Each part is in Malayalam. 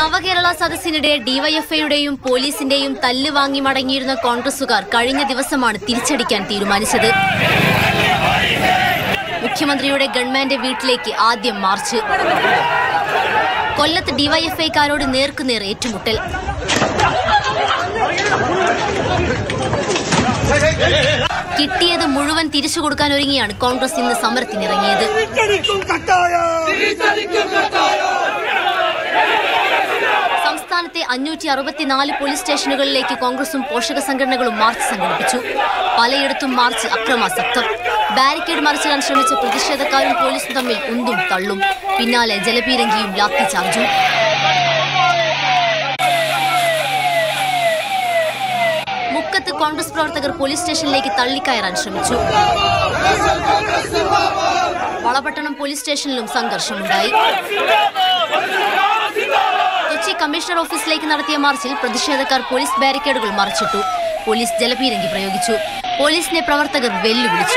നവകേരള സദസ്സിനിടെ ഡിവൈഎഫ്ഐയുടെയും പോലീസിന്റെയും തല്ല് വാങ്ങി മടങ്ങിയിരുന്ന കോൺഗ്രസുകാർ കഴിഞ്ഞ ദിവസമാണ് തിരിച്ചടിക്കാൻ തീരുമാനിച്ചത് മുഖ്യമന്ത്രിയുടെ ഗവൺമെന്റ് വീട്ടിലേക്ക് ആദ്യം മാർച്ച് കൊല്ലത്ത് ഡിവൈഎഫ്ഐക്കാരോട് നേർക്കുനേർ ഏറ്റുമുട്ടൽ കിട്ടിയത് മുഴുവൻ തിരിച്ചു കൊടുക്കാൻ ഒരുങ്ങിയാണ് കോൺഗ്രസ് ഇന്ന് സമരത്തിനിറങ്ങിയത് സംസ്ഥാനത്തെ അഞ്ഞൂറ്റി അറുപത്തിനാല് പോലീസ് സ്റ്റേഷനുകളിലേക്ക് കോൺഗ്രസും പോഷക സംഘടനകളും മാർച്ച് സംഘടിപ്പിച്ചു പലയിടത്തും മാർച്ച് അക്രമാസക്തം ബാരിക്കേഡ് മറിച്ചിടാൻ ശ്രമിച്ച പ്രതിഷേധക്കാരും പോലീസും തമ്മിൽ ഉന്തും തള്ളും പിന്നാലെ ജലപീരങ്കിയും ലാത്തി ചാർജും മുക്കത്ത് കോൺഗ്രസ് പ്രവർത്തകർ പോലീസ് സ്റ്റേഷനിലേക്ക് തള്ളിക്കയറാൻ ശ്രമിച്ചു വളപട്ടണം പോലീസ് സ്റ്റേഷനിലും സംഘർഷമുണ്ടായി കൊച്ചി കമ്മീഷണർ ഓഫീസിലേക്ക് നടത്തിയ മാർച്ചിൽ പ്രതിഷേധക്കാർ പോലീസ് ബാരിക്കേഡുകൾ മറിച്ചിട്ടു പോലീസ് ജലപീരങ്കി പ്രയോഗിച്ചു പോലീസിനെ പ്രവർത്തകർ വെല്ലുവിളിച്ചു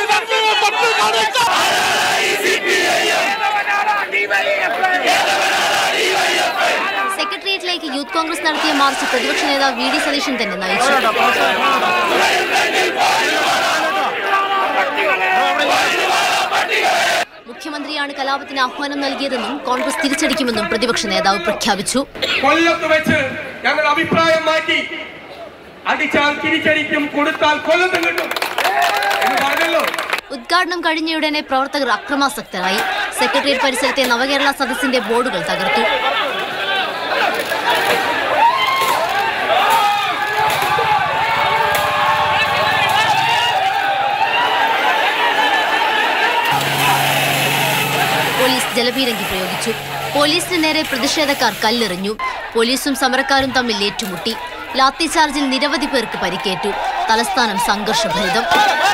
സെക്രട്ടേറിയറ്റിലേക്ക് യൂത്ത് കോൺഗ്രസ് നടത്തിയ മാർച്ച് പ്രതിപക്ഷ നേതാവ് വി ഡി സതീശൻ തന്നെ നയിച്ചു മുഖ്യമന്ത്രിയാണ് കലാപത്തിന് ആഹ്വാനം നൽകിയതെന്നും കോൺഗ്രസ് തിരിച്ചടിക്കുമെന്നും പ്രതിപക്ഷ നേതാവ് പ്രഖ്യാപിച്ചു കൊല്ലത്ത് വെച്ച് ഞങ്ങൾ അഭിപ്രായം മാറ്റി അടിച്ചാൽ തിരിച്ചടിക്കും കൊടുത്താൽ കൊല്ലത്തും കിട്ടും എന്ന് പറഞ്ഞല്ലോ ഉദ്ഘാടനം കഴിഞ്ഞയുടനെ പ്രവർത്തകർ അക്രമാസക്തരായി സെക്രട്ടേറിയറ്റ് പരിസരത്തെ നവകേരള സദസ്സിന്റെ ബോർഡുകൾ തകർത്തു പോലീസ് ജലപീരങ്കി പ്രയോഗിച്ചു പോലീസിന് നേരെ പ്രതിഷേധക്കാർ കല്ലെറിഞ്ഞു പോലീസും സമരക്കാരും തമ്മിൽ ഏറ്റുമുട്ടി ലാത്തി ചാർജിൽ നിരവധി പേർക്ക് പരിക്കേറ്റു തലസ്ഥാനം സംഘർഷഭരിതം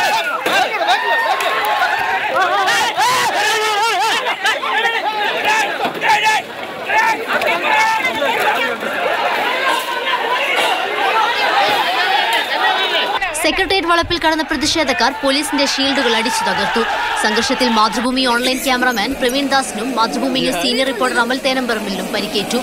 സെക്രട്ടേറിയറ്റ് വളപ്പിൽ കടന്ന പ്രതിഷേധക്കാർ പോലീസിന്റെ ഷീൽഡുകൾ അടിച്ചു തകർത്തു സംഘർഷത്തിൽ മാതൃഭൂമി ഓൺലൈൻ ക്യാമറാമാൻ പ്രവീൺ ദാസിനും Mathrubhumi news senior reporter Amal തേനമ്പറമ്പിലിനും പരിക്കേറ്റു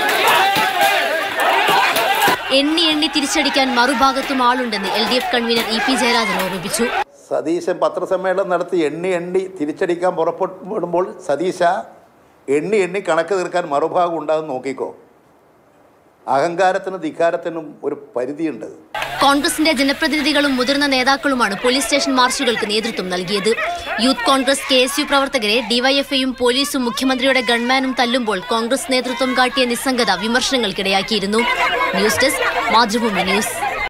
എണ്ണി എണ്ണി തിരിച്ചടിക്കാൻ മറുഭാഗത്തും ആളുണ്ടെന്ന് L D F convener E P Jayarajan ഓർമ്മിപ്പിച്ചു സതീശൻ പത്രസമ്മേളനം നടത്തി എണ്ണി എണ്ണി തിരിച്ചടിക്കാൻ പുറപ്പെടുമ്പോൾ സതീശ എണ്ണി എണ്ണി കണക്ക് തീർക്കാൻ മറുഭാഗം ഉണ്ടാകും നോക്കിക്കോ അഹങ്കാരത്തിനും ധിക്കാരത്തിനും ഒരു പരിധിയുണ്ട് കോൺഗ്രസിന്റെ ജനപ്രതിനിധികളും മുതിർന്ന നേതാക്കളുമാണ് പോലീസ് സ്റ്റേഷൻ മാർച്ചുകൾക്ക് നേതൃത്വം നൽകിയത് youth Congress K S U പ്രവർത്തകരെ ഡിവൈഎഫ്ഐയും പോലീസും മുഖ്യമന്ത്രിയുടെ ഗൺമാനും തല്ലുമ്പോൾ കോൺഗ്രസ് നേതൃത്വം കാട്ടിയ നിസ്സംഗത വിമർശനങ്ങൾക്കിടയാക്കിയിരുന്നു ന്യൂസ് ഡെസ്ക് മാതൃഭൂമി ന്യൂസ്